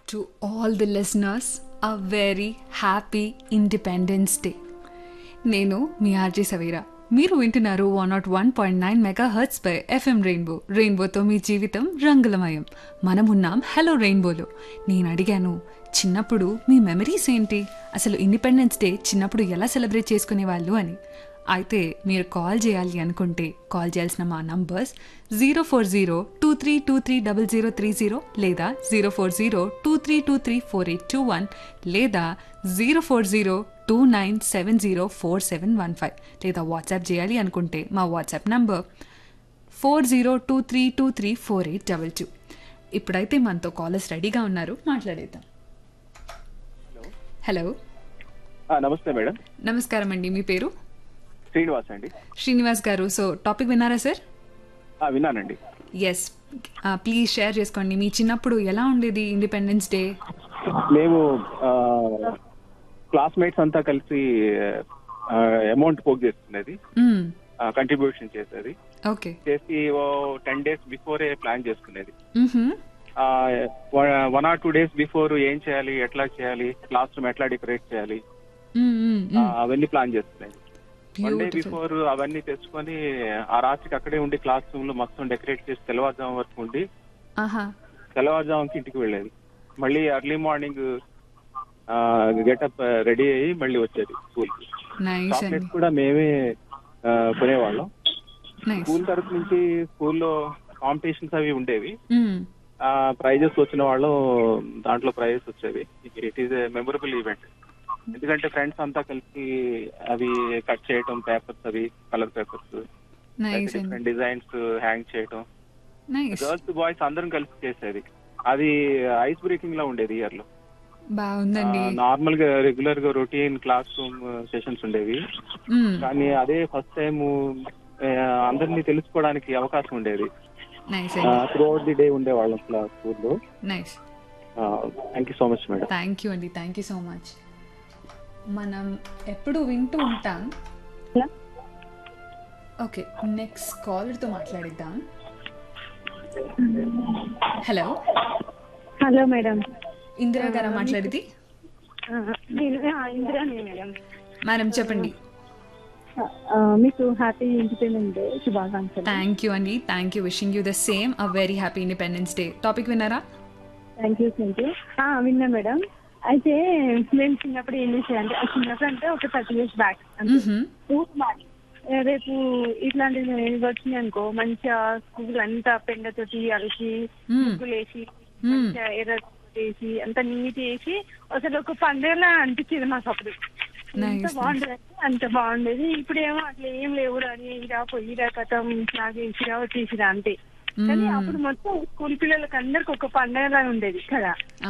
to all the listeners a very happy Independence Day. నేను మీ RJ Saveera మీరు వింటున్నారు one nought one point nine megahertz పై FM rainbow రెయిన్బోతో మీ జీవితం రంగులమయం మనమున్నాం హలో రెయిన్బోలో నేను అడిగాను చిన్నప్పుడు మీ మెమరీస్ ఏంటి అసలు ఇండిపెండెన్స్ డే చిన్నప్పుడు ఎలా సెలబ్రేట్ చేసుకునేవాళ్ళు అని అయితే మీరు కాల్ చేయాలి అనుకుంటే కాల్ చేయాల్సిన మా numbers zero four zero two three two three double zero three zero లేదా zero four zero two three two three four eight two one లేదా zero four zero two nine seven zero four seven one five లేదా WhatsApp చేయాలి అనుకుంటే మా WhatsApp number four zero two three two three four eight double two ఇప్పుడైతే మనతో callers రెడీగా ఉన్నారు మాట్లాడేద్దాం హలో ఆ, నమస్తే మేడం నమస్కారం అండి మీ పేరు శ్రీనివాస్ అండి శ్రీనివాస్ గారు సో టాపిక్ విన్నారా సార్ ఆ, విన్నానండి ఎస్ ప్లీజ్ షేర్ చేసుకోండి మీ చిన్నప్పుడు ఎలా ఉండేది ఇండిపెండెన్స్ డే మేము క్లాస్మేట్స్ అంతా కలిసి అమౌంట్ పోక్ చేసుకునేది కంట్రిబ్యూషన్ చేసేది ఓకే చేసి ఓ టెన్ డేస్ బిఫోరే ప్లాన్ చేసుకునేది one or two days before ఏం చేయాలి ఎట్లా చేయాలి క్లాస్ రూమ్ ఎట్లా డెకరేట్ చేయాలి ఆ, అవన్నీ ప్లాన్ చేసుకునేది వన్ డే బిఫోర్ అవన్నీ తెచ్చుకొని ఆ రాత్రికి అక్కడే ఉండి క్లాస్ రూమ్ లో మొత్తం డెకరేట్ చేసి తెల్లవారుజాము వరకు ఉండి ఆహా తెల్లవారుజాముకి ఇంటికి వెళ్ళేది మళ్ళీ ఎర్లీ మార్నింగ్ గెటప్ రెడీ అయ్యి మళ్ళీ వచ్చేది స్కూల్ కి నైస్ అండి చాక్లెట్స్ కూడా మేమే ఆ, కొనేవాళ్ళం నైస్ స్కూల్ తరఫు నుంచి స్కూల్లో కాంపిటీషన్స్ అవి ఉండేవి ప్రైజెస్ వచ్చిన వాళ్ళు దాంట్లో ప్రైజెస్ వచ్చేవి it is a memorable event ఎందుకంటే ఫ్రెండ్స్ అంతా కలిసి అవి కట్ చేయటం పేపర్స్ అవి కలర్ పేపర్స్ నైస్ అండి డిఫరెంట్ డిజైన్స్ హ్యాంగ్ చేయటం నైస్ గర్ల్స్ బాయ్స్ అందరం కలిసి చేసేది అది ఐస్ బ్రేకింగ్ లా ఉండేది ఇయర్ లో బాగుందండి నార్మల్ గా రెగ్యులర్ గా రొటీన్ క్లాస్ రూమ్ సెషన్స్ ఉండేవి మ్మ్. కానీ అదే ఫస్ట్ టైం అందరినీ తెలుసుకోవడానికి అవకాశం ఉండేది నైస్ అండి త్రూ అవుట్ ది డే ఉండేవాళ్ళం క్లాస్ స్కూల్లో nice thank you so much madam thank you అండి థ్యాంక్ యూ సో మచ్ మనం ఎప్పుడు వింటూ ఉంటాం హలో ఓకే నెక్స్ట్ కాలర్తో మాట్లాడిద్దాం హలో హలో మేడం ఇందిరా గారా మాట్లాడేది ఆ, నేను ఆ, ఇందిరానే మేడం మేడం చెప్పండి ఆ, మీకు హ్యాపీ ఇండిపెండెన్స్ డే శుభాకాంక్షలు థ్యాంక్ యూ అండి thank you wishing you the same uh very happy independence day topic విన్నారా థ్యాంక్ యూ థ్యాంక్ యూ ఆ, విన్నా మేడం అయితే మేము చిన్నప్పుడు ఏం చేసేదంటే ఆ చిన్నప్పుడు అంటే ఒక థర్టీ ఇయర్స్ బ్యాక్ అంటే మ్హూ. ఊరు మాది. ఏ, రేపు ఇట్లాంటివి వచ్చినాయి అనుకో మంచిగా స్కూల్ అంతా పెండతోటి అలిసి మ్మ్. ముగ్గులు వేసి మ్మ్. మంచిగా ఎర్ర వేసి అంత నీట్ చేసి అసలు ఒక పండుగలా అనిపించేది మాకు అప్పుడు ఎంత Nice, బాగుండేది అంటే అంత బాగుండేది ఇప్పుడేమో అట్లా ఏం లేవు అని ఇరా పొయ్యిరా కథం నాగేసిరా వచ్చేసిరా అంతే కానీ మ్మ్. అప్పుడు మొత్తం స్కూల్ పిల్లలకి అందరికి ఒక పండగలా ఉండేది కదా